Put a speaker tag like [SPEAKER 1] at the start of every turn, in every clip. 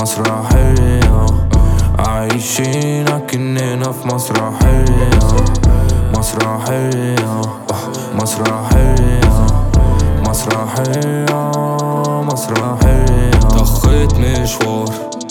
[SPEAKER 1] مسرحية عايشين أكننا في مسرحية مسرحية مسرحية مسرحية مسرحية ضخيت مشوار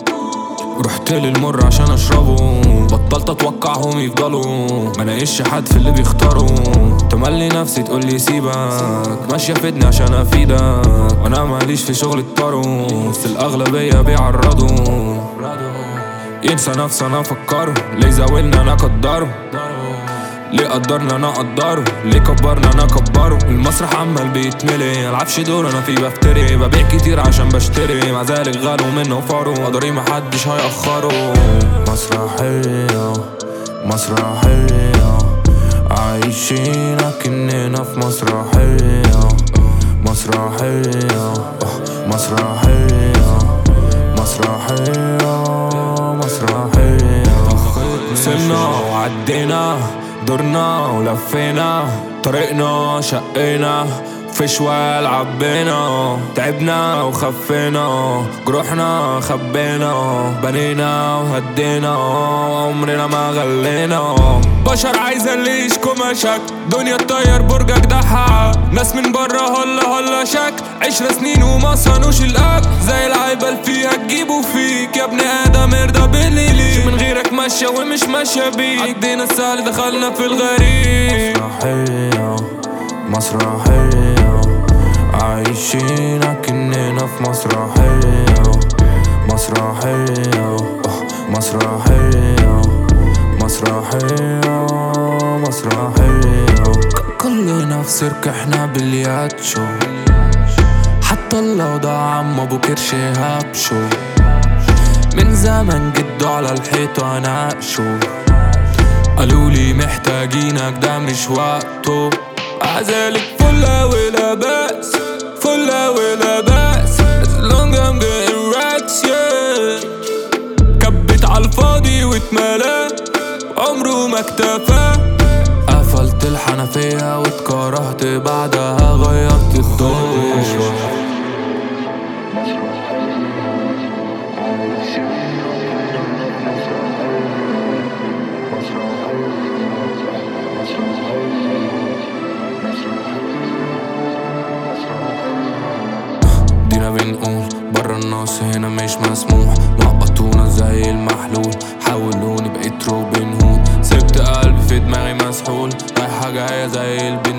[SPEAKER 1] رحت للمر عشان اشربه بطلت اتوقعهم يفضلوا ما لاقيش حد في اللي بيختاروا تملي نفسي تقول لي سيبك ماشيه فدني عشان افيدك وانا ماليش في شغل الطرو بس الاغلبيه بيعرضوا ينسى نفسه انا افكره ليه يزاولنا انا اقدره ليه قدرنا انا اقدره ليه كبرنا انا اكبره المسرح عمال بيتملي العبش دور انا فيه بفتري ببيع كتير عشان بشتري مع ذلك غالوا منه فارو قدري محدش هيأخره مسرحية مسرحية عايشين أكننا في مسرحية مسرحية مسرحية مسرحية مسرحية وصلنا وعدينا دورنا ولفينا طريقنا شقينا في شوال عبينا تعبنا وخفينا جروحنا خبينا بنينا وهدينا عمرنا ما غلينا بشر عايزة اللي يشكو مشاك دنيا تطير برجك ضحى ناس من برا هلا هلا شك عشر سنين وما صانوش الاب زي العيبة اللي فيها تجيبوا فيك يا ابن ادم ارضى باللي ليك من غيرك ماشية ومش ماشية بيك عدينا السهل دخلنا في الغريب مسرحية مسرحية عايشين أكننا في مسرحية مسرحية مسرحية مسرحية مسرحية كلنا في سيرك احنا بالياتشو حتى الوضع عم ابو كرش هبشو من زمان جدوا على الحيطة ناقشوا قالولي محتاجينك ده مش وقته عذالك فلة ولا بأس فلة ولا بأس As long I'm getting racks yeah كبت عالفاضي واتملى عمره ما اكتفى قفلت الحنفية واتكرهت بعدها غيرت الدور دينا بنقول برا النص هنا مش مسموح نقطونا زي المحلول حولوني بقيت روبن هود سبت قلبي في دماغي مسحول رايحة جاية زي البن